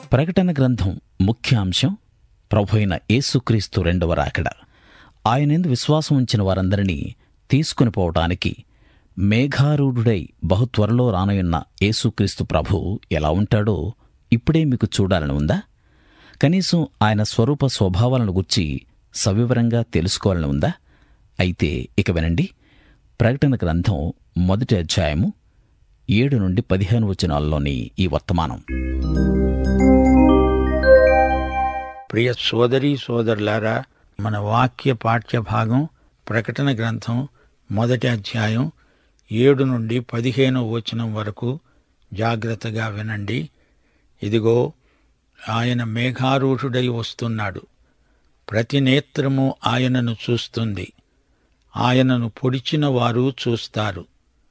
ప్రకటన గ్రంథం ముఖ్యాంశం ప్రభు అయిన యేసుక్రీస్తు రెండవ రాకడ ఆయనందు విశ్వాసం ఉంచిన వారందరినీ తీసుకుని పోవటానికి మేఘారూఢుడై బహు త్వరలో రానయున్న యేసుక్రీస్తు ప్రభు ఎలా ఉంటాడో ఇప్పుడే మీకు చూడాలని ఉందా కనీసం ఆయన స్వరూప స్వభావాలను గుర్చి సవివరంగా తెలుసుకోవాలని ఉందా అయితే ఇక వినండి ప్రకటన గ్రంథం మొదటి అధ్యాయము ఏడు నుండి పదిహేను వచనాల్లోని ఈ వర్తమానం ప్రియ సోదరీ సోదరులారా మన వాక్య పాఠ్య భాగం ప్రకటన గ్రంథం మొదటి అధ్యాయం ఏడు నుండి పదిహేను వచనం వరకు జాగ్రత్తగా వినండి ఇదిగో ఆయన మేఘారూఢుడై వస్తున్నాడు ప్రతి నేత్రము ఆయనను చూస్తుంది ఆయనను పొడిచిన వారు చూస్తారు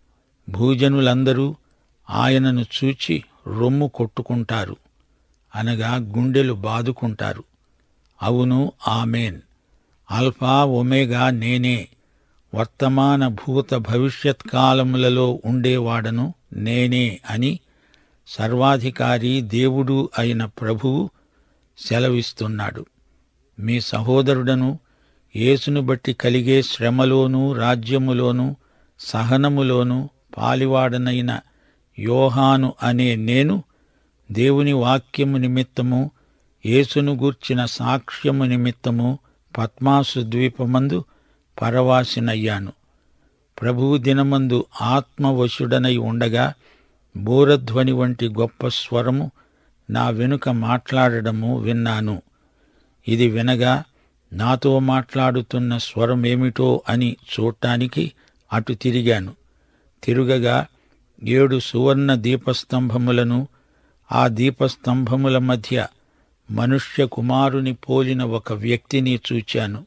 భూజనులందరూ ఆయనను చూచి రొమ్ము కొట్టుకుంటారు అనగా గుండెలు బాదుకుంటారు అవును ఆమెన్ ఆల్ఫా ఒమేగా నేనే వర్తమాన భూత భవిష్యత్ కాలములలో ఉండేవాడను నేనే అని సర్వాధికారి దేవుడు అయిన ప్రభువు సెలవిస్తున్నాడు మీ సహోదరుడను యేసును బట్టి కలిగే శ్రమలోనూ రాజ్యములోనూ సహనములోనూ పాలివాడనైన యోహాను అనే నేను దేవుని వాక్యము నిమిత్తము యేసును గూర్చిన సాక్ష్యము నిమిత్తము పద్మాసు ద్వీపమందు పరవాసినయ్యాను ప్రభువు దినమందు ఆత్మవశుడనై ఉండగా బూరధ్వని వంటి గొప్ప స్వరము నా వెనుక మాట్లాడడము విన్నాను ఇది వినగా నాతో మాట్లాడుతున్న స్వరమేమిటో అని చూడటానికి అటు తిరిగాను తిరుగగా ఏడు సువర్ణ దీపస్తంభములను ఆ దీపస్తంభముల మధ్య మనుష్య కుమారుని పోలిన ఒక వ్యక్తిని చూచాను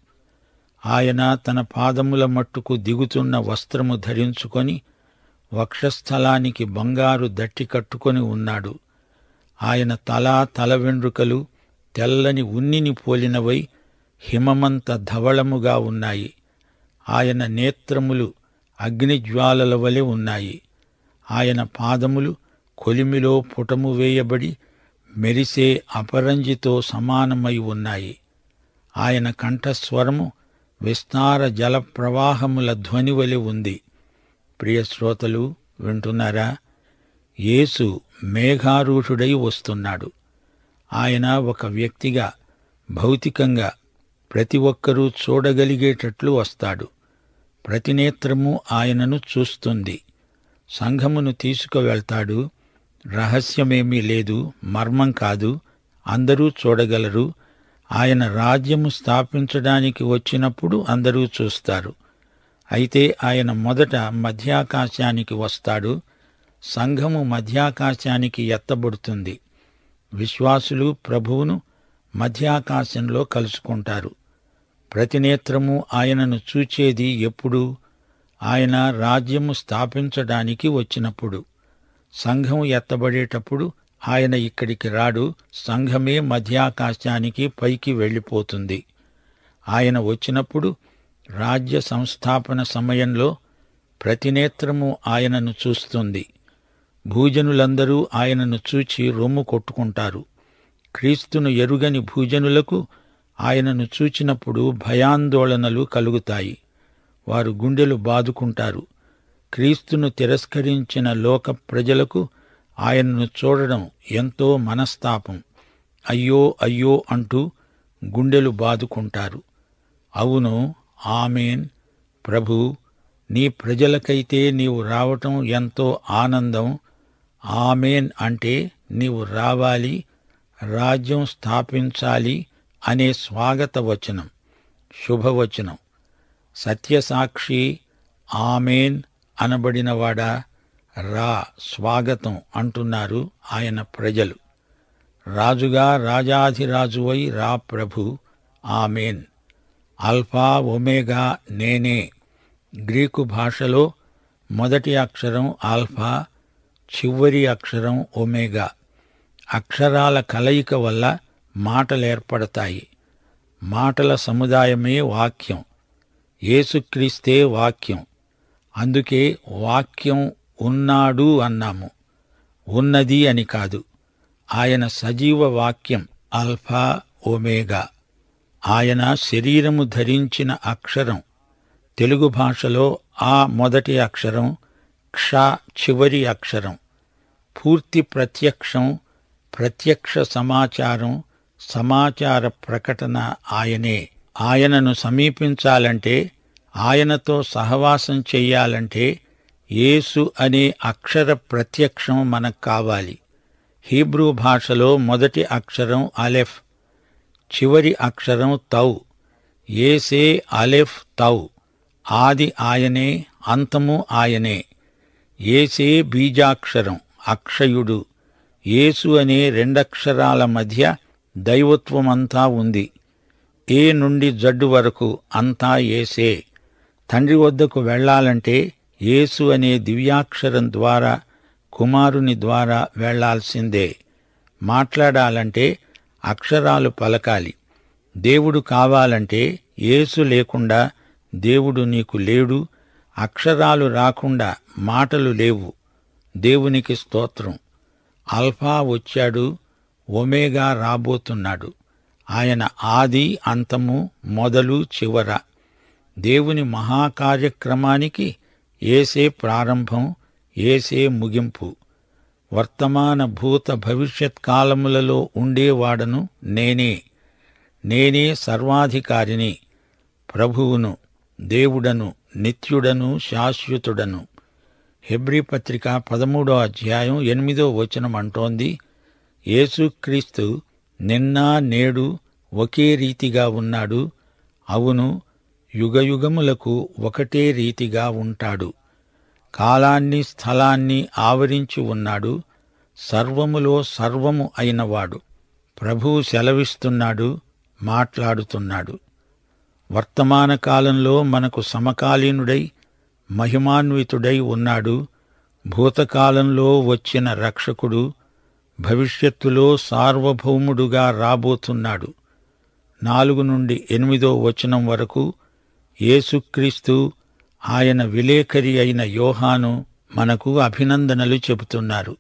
ఆయన తన పాదముల మట్టుకు దిగుతున్న వస్త్రము ధరించుకొని వక్షస్థలానికి బంగారు దట్టి కట్టుకొని ఉన్నాడు ఆయన తల తల వెండ్రుకలు తెల్లని ఉన్నిని పోలినవై హిమమంత ధవళముగా ఉన్నాయి ఆయన నేత్రములు అగ్నిజ్వాలల వలె ఉన్నాయి ఆయన పాదములు కొలిమిలో పుటము వేయబడి మెరిసే అపరంజితో సమానమై ఉన్నాయి ఆయన కంఠస్వరము విస్తార జల ప్రవాహముల ధ్వని వలె ఉంది ప్రియ శ్రోతలు వింటున్నారా యేసు మేఘారూఢుడై వస్తున్నాడు ఆయన ఒక వ్యక్తిగా భౌతికంగా ప్రతి ఒక్కరూ చూడగలిగేటట్లు వస్తాడు ప్రతి నేత్రము ఆయనను చూస్తుంది సంఘమును తీసుకువెళ్తాడు రహస్యమేమీ లేదు మర్మం కాదు అందరూ చూడగలరు ఆయన రాజ్యము స్థాపించడానికి వచ్చినప్పుడు అందరూ చూస్తారు అయితే ఆయన మొదట మధ్యాకాశానికి వస్తాడు సంఘము మధ్యాకాశానికి ఎత్తబడుతుంది విశ్వాసులు ప్రభువును మధ్యాకాశంలో కలుసుకుంటారు ప్రతి నేత్రము ఆయనను చూచేది ఎప్పుడు ఆయన రాజ్యము స్థాపించడానికి వచ్చినప్పుడు సంఘం ఎత్తబడేటప్పుడు ఆయన ఇక్కడికి రాడు సంఘమే మధ్యాకాశానికి పైకి వెళ్ళిపోతుంది ఆయన వచ్చినప్పుడు రాజ్య సంస్థాపన సమయంలో ప్రతి నేత్రము ఆయనను చూస్తుంది భూజనులందరూ ఆయనను చూచి రొమ్ము కొట్టుకుంటారు క్రీస్తును ఎరుగని భూజనులకు ఆయనను చూచినప్పుడు భయాందోళనలు కలుగుతాయి వారు గుండెలు బాదుకుంటారు క్రీస్తును తిరస్కరించిన లోక ప్రజలకు ఆయనను చూడడం ఎంతో మనస్తాపం అయ్యో అయ్యో అంటూ గుండెలు బాదుకుంటారు అవును ఆమెన్ ప్రభు నీ ప్రజలకైతే నీవు రావటం ఎంతో ఆనందం ఆమెన్ అంటే నీవు రావాలి రాజ్యం స్థాపించాలి అనే స్వాగత వచనం శుభవచనం సత్యసాక్షి ఆమెన్ అనబడినవాడా రా స్వాగతం అంటున్నారు ఆయన ప్రజలు రాజుగా రాజాధిరాజువై రా ప్రభు ఆమెన్ ఆల్ఫా ఒమేగా నేనే గ్రీకు భాషలో మొదటి అక్షరం ఆల్ఫా చివరి అక్షరం ఒమేగా అక్షరాల కలయిక వల్ల మాటలేర్పడతాయి మాటల సముదాయమే వాక్యం యేసుక్రీస్తే వాక్యం అందుకే వాక్యం ఉన్నాడు అన్నాము ఉన్నది అని కాదు ఆయన సజీవ వాక్యం అల్ఫా ఒమేగా ఆయన శరీరము ధరించిన అక్షరం తెలుగు భాషలో ఆ మొదటి అక్షరం క్ష చివరి అక్షరం పూర్తి ప్రత్యక్షం ప్రత్యక్ష సమాచారం సమాచార ప్రకటన ఆయనే ఆయనను సమీపించాలంటే ఆయనతో సహవాసం చెయ్యాలంటే యేసు అనే అక్షర ప్రత్యక్షం మనకు కావాలి హీబ్రూ భాషలో మొదటి అక్షరం అలెఫ్ చివరి అక్షరం తౌ ఏసే అలెఫ్ తౌ ఆది ఆయనే అంతము ఆయనే ఏసే బీజాక్షరం అక్షయుడు యేసు అనే రెండక్షరాల మధ్య దైవత్వమంతా ఉంది ఏ నుండి జడ్డు వరకు అంతా ఏసే తండ్రి వద్దకు వెళ్ళాలంటే యేసు అనే దివ్యాక్షరం ద్వారా కుమారుని ద్వారా వెళ్లాల్సిందే మాట్లాడాలంటే అక్షరాలు పలకాలి దేవుడు కావాలంటే యేసు లేకుండా దేవుడు నీకు లేడు అక్షరాలు రాకుండా మాటలు లేవు దేవునికి స్తోత్రం అల్ఫా వచ్చాడు ఒమేగా రాబోతున్నాడు ఆయన ఆది అంతము మొదలు చివర దేవుని మహాకార్యక్రమానికి ఏసే ప్రారంభం ఏసే ముగింపు వర్తమాన భూత భవిష్యత్ కాలములలో ఉండేవాడను నేనే నేనే సర్వాధికారిని ప్రభువును దేవుడను నిత్యుడను శాశ్వతుడను హెబ్రీ పత్రిక పదమూడో అధ్యాయం ఎనిమిదో వచనం అంటోంది యేసుక్రీస్తు నిన్న నేడు ఒకే రీతిగా ఉన్నాడు అవును యుగయుగములకు ఒకటే రీతిగా ఉంటాడు కాలాన్ని స్థలాన్ని ఆవరించి ఉన్నాడు సర్వములో సర్వము అయినవాడు ప్రభువు సెలవిస్తున్నాడు మాట్లాడుతున్నాడు వర్తమాన కాలంలో మనకు సమకాలీనుడై మహిమాన్వితుడై ఉన్నాడు భూతకాలంలో వచ్చిన రక్షకుడు భవిష్యత్తులో సార్వభౌముడుగా రాబోతున్నాడు నాలుగు నుండి ఎనిమిదో వచనం వరకు యేసుక్రీస్తు ఆయన విలేకరి అయిన యోహాను మనకు అభినందనలు చెబుతున్నారు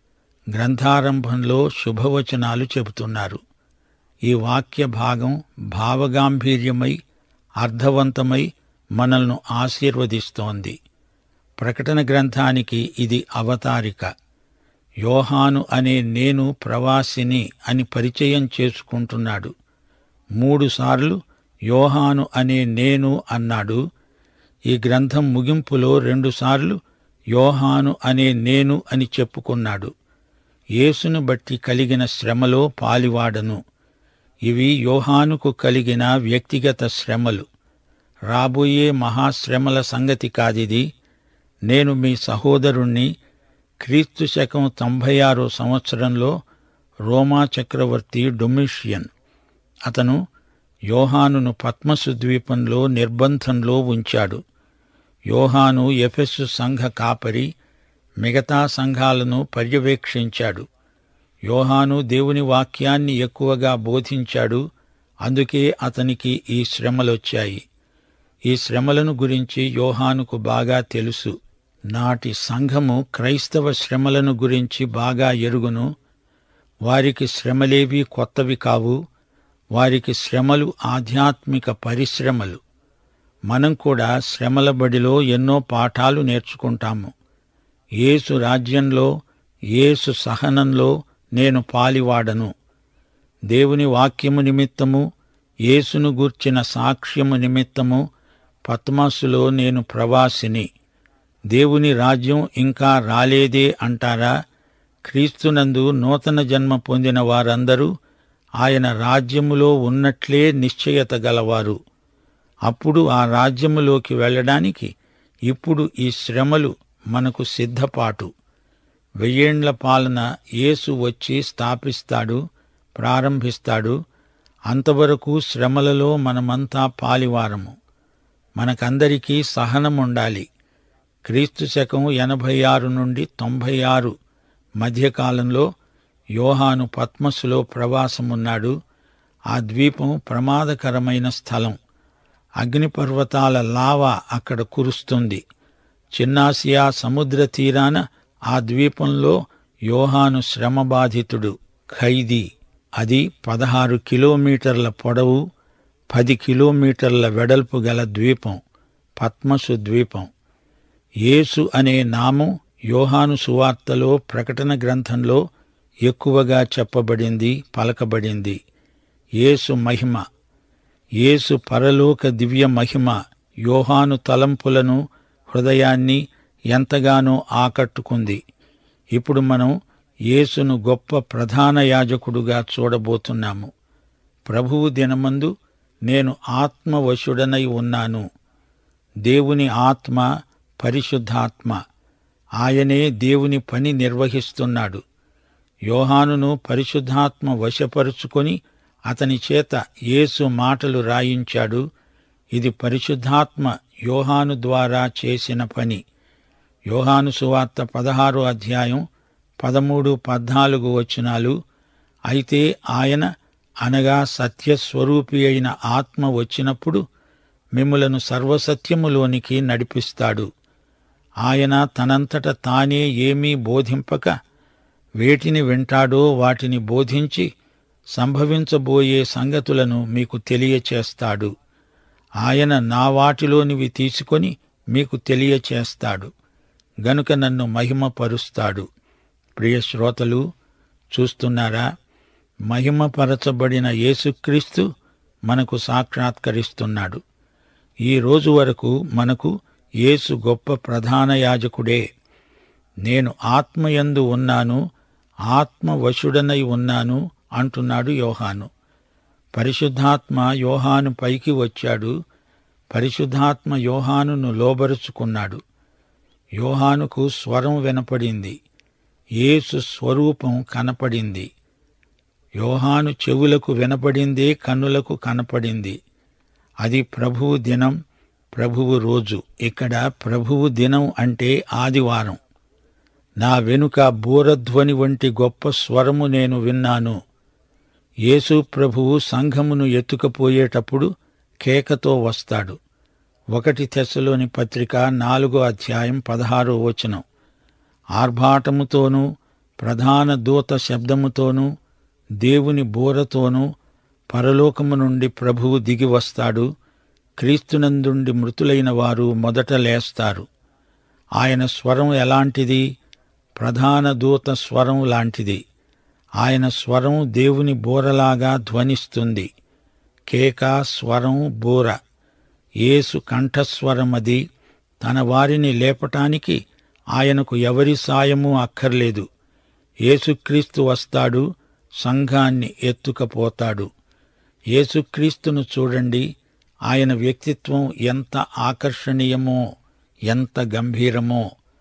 గ్రంథారంభంలో శుభవచనాలు చెబుతున్నారు ఈ వాక్య భాగం భావగాంభీర్యమై అర్థవంతమై మనల్ని ఆశీర్వదిస్తోంది ప్రకటన గ్రంథానికి ఇది అవతారిక యోహాను అనే నేను ప్రవాసిని అని పరిచయం చేసుకుంటున్నాడు మూడుసార్లు యోహాను అనే నేను అన్నాడు ఈ గ్రంథం ముగింపులో రెండుసార్లు యోహాను అనే నేను అని చెప్పుకున్నాడు యేసును బట్టి కలిగిన శ్రమలో పాలివాడను ఇవి యోహానుకు కలిగిన వ్యక్తిగత శ్రమలు రాబోయే మహాశ్రమల సంగతి కాదిది నేను మీ సహోదరుణ్ణి క్రీస్తు శకం తొంభై ఆరో సంవత్సరంలో రోమా చక్రవర్తి డొమిషియన్ అతను యోహానును పద్మసు ద్వీపంలో నిర్బంధంలో ఉంచాడు యోహాను ఎఫెస్సు సంఘ కాపరి మిగతా సంఘాలను పర్యవేక్షించాడు యోహాను దేవుని వాక్యాన్ని ఎక్కువగా బోధించాడు అందుకే అతనికి ఈ శ్రమలొచ్చాయి ఈ శ్రమలను గురించి యోహానుకు బాగా తెలుసు నాటి సంఘము క్రైస్తవ శ్రమలను గురించి బాగా ఎరుగును వారికి శ్రమలేవి కొత్తవి కావు వారికి శ్రమలు ఆధ్యాత్మిక పరిశ్రమలు మనం కూడా శ్రమల బడిలో ఎన్నో పాఠాలు నేర్చుకుంటాము యేసు రాజ్యంలో యేసు సహనంలో నేను పాలివాడను దేవుని వాక్యము నిమిత్తము యేసును గూర్చిన సాక్ష్యము నిమిత్తము పద్మాసులో నేను ప్రవాసిని దేవుని రాజ్యం ఇంకా రాలేదే అంటారా క్రీస్తునందు నూతన జన్మ పొందిన వారందరూ ఆయన రాజ్యములో ఉన్నట్లే నిశ్చయత గలవారు అప్పుడు ఆ రాజ్యములోకి వెళ్ళడానికి ఇప్పుడు ఈ శ్రమలు మనకు సిద్ధపాటు వెయ్యేండ్ల పాలన యేసు వచ్చి స్థాపిస్తాడు ప్రారంభిస్తాడు అంతవరకు శ్రమలలో మనమంతా పాలివారము మనకందరికీ సహనం ఉండాలి క్రీస్తు శకం ఎనభై ఆరు నుండి తొంభై ఆరు మధ్యకాలంలో యోహాను పద్మస్సులో ప్రవాసమున్నాడు ఆ ద్వీపం ప్రమాదకరమైన స్థలం అగ్నిపర్వతాల లావా అక్కడ కురుస్తుంది చిన్నాసియా సముద్ర తీరాన ఆ ద్వీపంలో యోహాను శ్రమబాధితుడు ఖైదీ అది పదహారు కిలోమీటర్ల పొడవు పది కిలోమీటర్ల వెడల్పు గల ద్వీపం పద్మసు ద్వీపం యేసు అనే నామం యోహాను సువార్తలో ప్రకటన గ్రంథంలో ఎక్కువగా చెప్పబడింది పలకబడింది యేసు మహిమ యేసు పరలోక దివ్య మహిమ యోహాను తలంపులను హృదయాన్ని ఎంతగానో ఆకట్టుకుంది ఇప్పుడు మనం యేసును గొప్ప ప్రధాన యాజకుడుగా చూడబోతున్నాము ప్రభువు దినమందు నేను ఆత్మవశుడనై ఉన్నాను దేవుని ఆత్మ పరిశుద్ధాత్మ ఆయనే దేవుని పని నిర్వహిస్తున్నాడు యోహానును పరిశుద్ధాత్మ వశపరుచుకొని అతని చేత యేసు మాటలు రాయించాడు ఇది పరిశుద్ధాత్మ యోహాను ద్వారా చేసిన పని యోహాను సువార్త పదహారో అధ్యాయం పదమూడు పద్నాలుగు వచనాలు అయితే ఆయన అనగా సత్యస్వరూపి అయిన ఆత్మ వచ్చినప్పుడు మిమ్ములను సర్వసత్యములోనికి నడిపిస్తాడు ఆయన తనంతట తానే ఏమీ బోధింపక వేటిని వింటాడో వాటిని బోధించి సంభవించబోయే సంగతులను మీకు తెలియచేస్తాడు ఆయన నా వాటిలోనివి తీసుకొని మీకు తెలియచేస్తాడు గనుక నన్ను మహిమపరుస్తాడు ప్రియ శ్రోతలు చూస్తున్నారా మహిమపరచబడిన యేసుక్రీస్తు మనకు సాక్షాత్కరిస్తున్నాడు ఈ రోజు వరకు మనకు యేసు గొప్ప ప్రధాన యాజకుడే నేను ఆత్మయందు ఉన్నాను ఆత్మవశుడనై ఉన్నాను అంటున్నాడు యోహాను పరిశుద్ధాత్మ యోహాను పైకి వచ్చాడు పరిశుద్ధాత్మ యోహానును లోబరుచుకున్నాడు యోహానుకు స్వరం వినపడింది యేసు స్వరూపం కనపడింది యోహాను చెవులకు వినపడిందే కన్నులకు కనపడింది అది ప్రభువు దినం ప్రభువు రోజు ఇక్కడ ప్రభువు దినం అంటే ఆదివారం నా వెనుక బూరధ్వని వంటి గొప్ప స్వరము నేను విన్నాను యేసు ప్రభువు సంఘమును ఎత్తుకపోయేటప్పుడు కేకతో వస్తాడు ఒకటి తెస్సలోని పత్రిక నాలుగో అధ్యాయం పదహారో వచనం ఆర్భాటముతోనూ ప్రధాన దూత శబ్దముతోనూ దేవుని బూరతోనూ పరలోకము నుండి ప్రభువు దిగి వస్తాడు క్రీస్తునందుండి మృతులైన వారు మొదట లేస్తారు ఆయన స్వరం ఎలాంటిది ప్రధాన దూత స్వరం లాంటిది ఆయన స్వరం దేవుని బూరలాగా ధ్వనిస్తుంది కేక స్వరం బూర యేసు కంఠస్వరమది తన వారిని లేపటానికి ఆయనకు ఎవరి సాయము అక్కర్లేదు యేసుక్రీస్తు వస్తాడు సంఘాన్ని ఎత్తుకపోతాడు యేసుక్రీస్తును చూడండి ఆయన వ్యక్తిత్వం ఎంత ఆకర్షణీయమో ఎంత గంభీరమో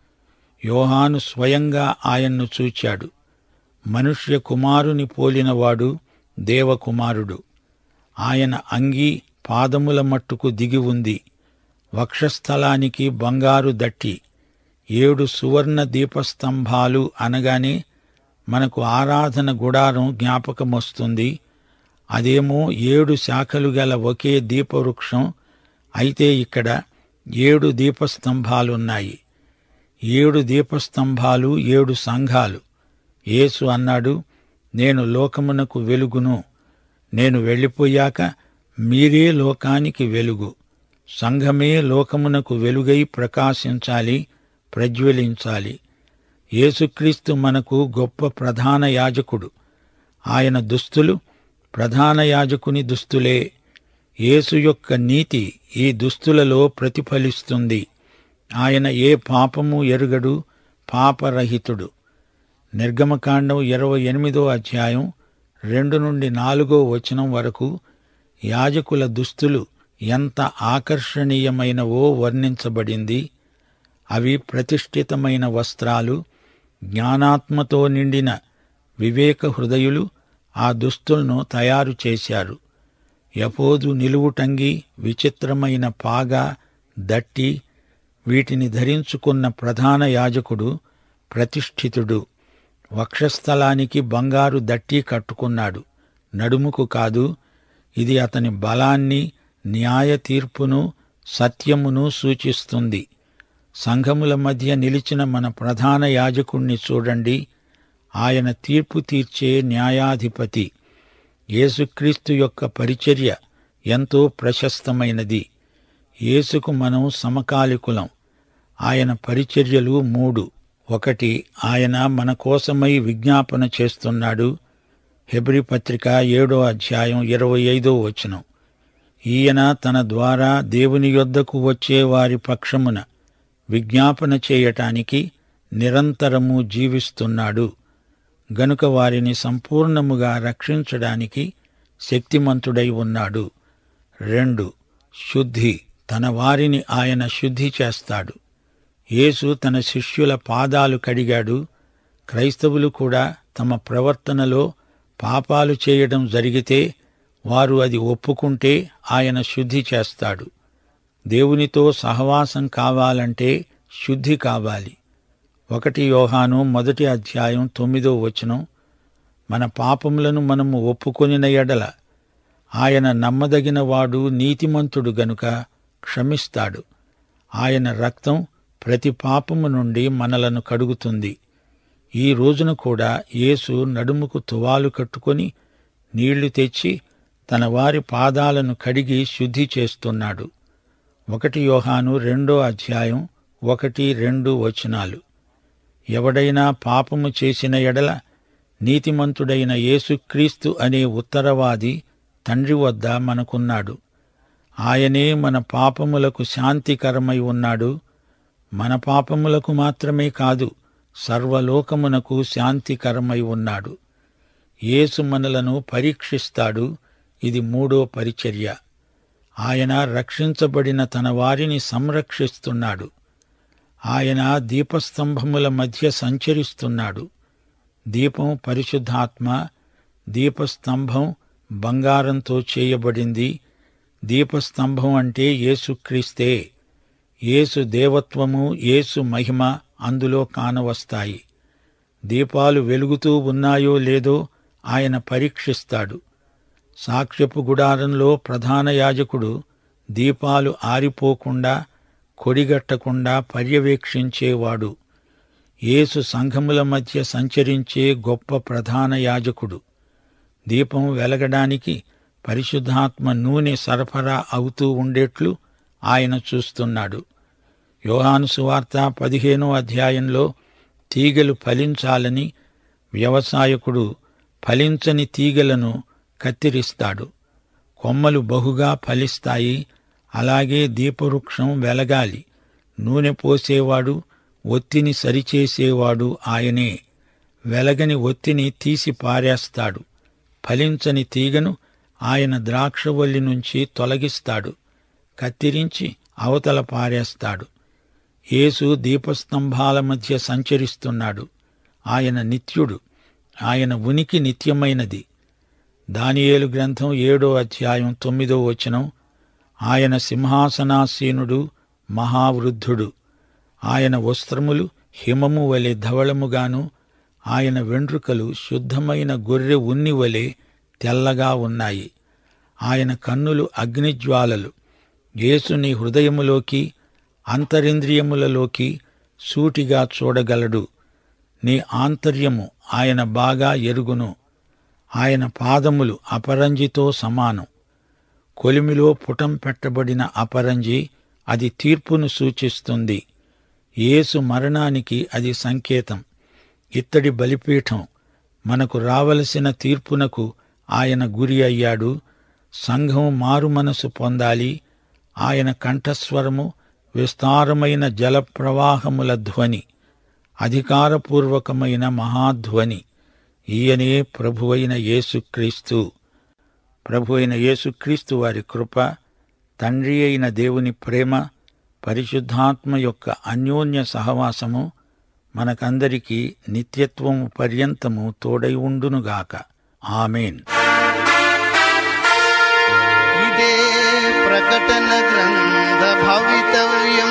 యోహాను స్వయంగా ఆయన్ను చూచాడు మనుష్య కుమారుని పోలినవాడు దేవకుమారుడు ఆయన అంగీ పాదముల మట్టుకు దిగి ఉంది వక్షస్థలానికి బంగారు దట్టి ఏడు సువర్ణ దీపస్తంభాలు అనగానే మనకు ఆరాధన గుడారం జ్ఞాపకమొస్తుంది అదేమో ఏడు శాఖలు గల ఒకే దీపవృక్షం అయితే ఇక్కడ ఏడు దీపస్తంభాలున్నాయి ఏడు దీపస్తంభాలు ఏడు సంఘాలు యేసు అన్నాడు నేను లోకమునకు వెలుగును నేను వెళ్ళిపోయాక మీరే లోకానికి వెలుగు సంఘమే లోకమునకు వెలుగై ప్రకాశించాలి ప్రజ్వలించాలి యేసుక్రీస్తు మనకు గొప్ప ప్రధాన యాజకుడు ఆయన దుస్తులు ప్రధాన యాజకుని దుస్తులే యేసు యొక్క నీతి ఈ దుస్తులలో ప్రతిఫలిస్తుంది ఆయన ఏ పాపము ఎరుగడు పాపరహితుడు నిర్గమకాండం ఇరవై ఎనిమిదో అధ్యాయం రెండు నుండి నాలుగో వచనం వరకు యాజకుల దుస్తులు ఎంత ఆకర్షణీయమైనవో వర్ణించబడింది అవి ప్రతిష్ఠితమైన వస్త్రాలు జ్ఞానాత్మతో నిండిన వివేక హృదయులు ఆ దుస్తులను తయారు చేశారు యపోదు నిలువుటంగి విచిత్రమైన పాగా దట్టి వీటిని ధరించుకున్న ప్రధాన యాజకుడు ప్రతిష్ఠితుడు వక్షస్థలానికి బంగారు దట్టి కట్టుకున్నాడు నడుముకు కాదు ఇది అతని బలాన్ని న్యాయ తీర్పును సత్యమును సూచిస్తుంది సంఘముల మధ్య నిలిచిన మన ప్రధాన యాజకుణ్ణి చూడండి ఆయన తీర్పు తీర్చే న్యాయాధిపతి యేసుక్రీస్తు యొక్క పరిచర్య ఎంతో ప్రశస్తమైనది యేసుకు మనం సమకాలికులం ఆయన పరిచర్యలు మూడు ఒకటి ఆయన మన కోసమై విజ్ఞాపన చేస్తున్నాడు హెబ్రి పత్రిక ఏడో అధ్యాయం ఇరవై ఐదో వచనం ఈయన తన ద్వారా దేవుని యొద్దకు వచ్చే వారి పక్షమున విజ్ఞాపన చేయటానికి నిరంతరము జీవిస్తున్నాడు గనుక వారిని సంపూర్ణముగా రక్షించడానికి శక్తిమంతుడై ఉన్నాడు రెండు శుద్ధి తన వారిని ఆయన శుద్ధి చేస్తాడు యేసు తన శిష్యుల పాదాలు కడిగాడు క్రైస్తవులు కూడా తమ ప్రవర్తనలో పాపాలు చేయడం జరిగితే వారు అది ఒప్పుకుంటే ఆయన శుద్ధి చేస్తాడు దేవునితో సహవాసం కావాలంటే శుద్ధి కావాలి ఒకటి యోహాను మొదటి అధ్యాయం తొమ్మిదో వచనం మన పాపములను మనము ఒప్పుకొనిన ఎడల ఆయన నమ్మదగిన వాడు నీతిమంతుడు గనుక క్షమిస్తాడు ఆయన రక్తం ప్రతి పాపము నుండి మనలను కడుగుతుంది ఈ రోజున కూడా యేసు నడుముకు తువాలు కట్టుకొని నీళ్లు తెచ్చి తన వారి పాదాలను కడిగి శుద్ధి చేస్తున్నాడు ఒకటి యోహాను రెండో అధ్యాయం ఒకటి రెండు వచనాలు ఎవడైనా పాపము చేసిన ఎడల నీతిమంతుడైన యేసుక్రీస్తు అనే ఉత్తరవాది తండ్రి వద్ద మనకున్నాడు ఆయనే మన పాపములకు శాంతికరమై ఉన్నాడు మన పాపములకు మాత్రమే కాదు సర్వలోకమునకు శాంతికరమై ఉన్నాడు యేసు మనలను పరీక్షిస్తాడు ఇది మూడో పరిచర్య ఆయన రక్షించబడిన తన వారిని సంరక్షిస్తున్నాడు ఆయన దీపస్తంభముల మధ్య సంచరిస్తున్నాడు దీపం పరిశుద్ధాత్మ దీపస్తంభం బంగారంతో చేయబడింది దీపస్తంభం అంటే యేసుక్రీస్తే యేసు దేవత్వము యేసు మహిమ అందులో కానవస్తాయి దీపాలు వెలుగుతూ ఉన్నాయో లేదో ఆయన పరీక్షిస్తాడు సాక్ష్యపు గుడారంలో ప్రధాన యాజకుడు దీపాలు ఆరిపోకుండా కొడిగట్టకుండా పర్యవేక్షించేవాడు యేసు సంఘముల మధ్య సంచరించే గొప్ప ప్రధాన యాజకుడు దీపం వెలగడానికి పరిశుద్ధాత్మ నూనె సరఫరా అవుతూ ఉండేట్లు ఆయన చూస్తున్నాడు యోహాను సువార్త పదిహేనో అధ్యాయంలో తీగలు ఫలించాలని వ్యవసాయకుడు ఫలించని తీగలను కత్తిరిస్తాడు కొమ్మలు బహుగా ఫలిస్తాయి అలాగే దీపవృక్షం వెలగాలి నూనె పోసేవాడు ఒత్తిని సరిచేసేవాడు ఆయనే వెలగని ఒత్తిని తీసి పారేస్తాడు ఫలించని తీగను ఆయన ద్రాక్షవల్లి నుంచి తొలగిస్తాడు కత్తిరించి అవతల పారేస్తాడు యేసు దీపస్తంభాల మధ్య సంచరిస్తున్నాడు ఆయన నిత్యుడు ఆయన ఉనికి నిత్యమైనది దానియేలు గ్రంథం ఏడో అధ్యాయం తొమ్మిదో వచనం ఆయన సింహాసనాసీనుడు మహావృద్ధుడు ఆయన వస్త్రములు హిమము వలె ధవళముగాను ఆయన వెంట్రుకలు శుద్ధమైన గొర్రె ఉన్ని వలె తెల్లగా ఉన్నాయి ఆయన కన్నులు అగ్నిజ్వాలలు యేసుని హృదయములోకి అంతరింద్రియములలోకి సూటిగా చూడగలడు నీ ఆంతర్యము ఆయన బాగా ఎరుగును ఆయన పాదములు అపరంజితో సమానం కొలిమిలో పుటం పెట్టబడిన అపరంజి అది తీర్పును సూచిస్తుంది యేసు మరణానికి అది సంకేతం ఇత్తడి బలిపీఠం మనకు రావలసిన తీర్పునకు ఆయన గురి అయ్యాడు సంఘం మారు మనసు పొందాలి ఆయన కంఠస్వరము విస్తారమైన జలప్రవాహముల ధ్వని అధికారపూర్వకమైన మహాధ్వని ఈయనే ప్రభువైన యేసుక్రీస్తు ప్రభు అయిన యేసుక్రీస్తు వారి కృప తండ్రి అయిన దేవుని ప్రేమ పరిశుద్ధాత్మ యొక్క అన్యోన్య సహవాసము మనకందరికీ నిత్యత్వము పర్యంతము తోడై ఉండునుగాక ఆమెన్ ఇదే ప్రకటన గ్రంథ భవితవ్యం